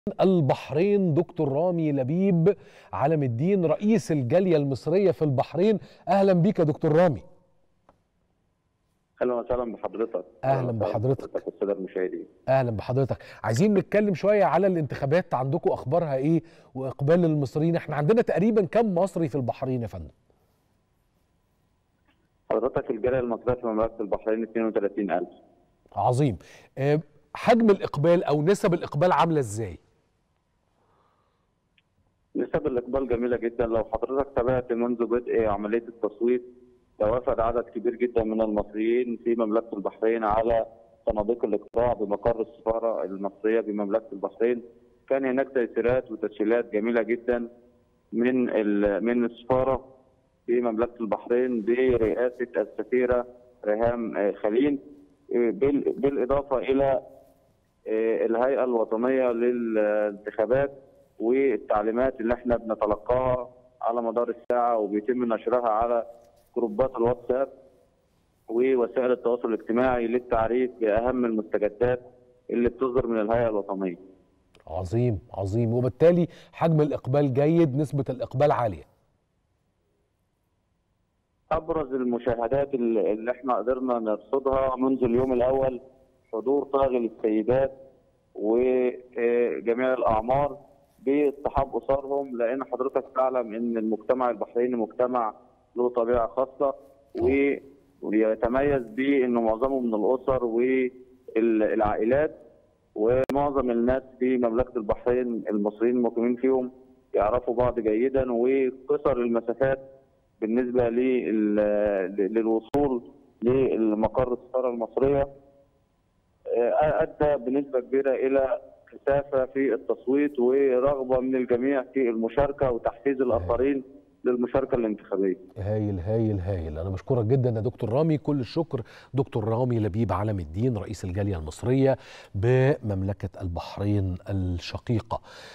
البحرين دكتور رامي لبيب علم الدين رئيس الجالية المصرية في البحرين أهلا بك يا دكتور رامي اهلا وسهلا بحضرتك أهلا بحضرتك. والساده المشاهدين أهلا بحضرتك عايزين نتكلم شوية على الانتخابات عندكم أخبارها إيه وإقبال المصريين احنا عندنا تقريبا كم مصري في البحرين يا فندم حضرتك الجاليه المصريه في مملكه البحرين 32000 عظيم آه، حجم الإقبال أو نسب الإقبال عاملة إزاي نسب الاقبال جميله جدا لو حضرتك تابعت منذ بدء عمليه التصويت توافد عدد كبير جدا من المصريين في مملكه البحرين على صناديق الاقتراع بمقر السفاره المصريه بمملكه البحرين كان هناك تيسيرات وتسهيلات جميله جدا من ال- من السفاره في مملكه البحرين برئاسه السفيره ريهام آه، خليل آه، بال- بالاضافه الى آه، الهيئه الوطنيه للانتخابات والتعليمات اللي احنا بنتلقاها على مدار الساعه وبيتم نشرها على جروبات الواتساب ووسائل التواصل الاجتماعي للتعريف باهم المستجدات اللي بتصدر من الهيئه الوطنيه. عظيم عظيم وبالتالي حجم الإقبال جيد نسبة الإقبال عالية ابرز المشاهدات اللي اللي احنا قدرنا نرصدها منذ اليوم الاول حضور طاغي للسيدات وجميع الاعمار باصطحاب اسرهم لان حضرتك تعلم ان المجتمع البحريني مجتمع له طبيعه خاصه و- ويتميز بانه معظمه من الاسر والعائلات ومعظم الناس في مملكه البحرين المصريين المقيمين فيهم يعرفوا بعض جيدا وقصر المسافات بالنسبه لل- للوصول لمقر السفاره المصريه آه، ادى بنسبه كبيره الى كثافه في التصويت ورغبه من الجميع في المشاركه وتحفيز الاخرين للمشاركه الانتخابيه. هايل هايل هايل انا بشكرك جدا يا دكتور رامي كل الشكر دكتور رامي لبيب علم الدين رئيس الجاليه المصريه بمملكه البحرين الشقيقه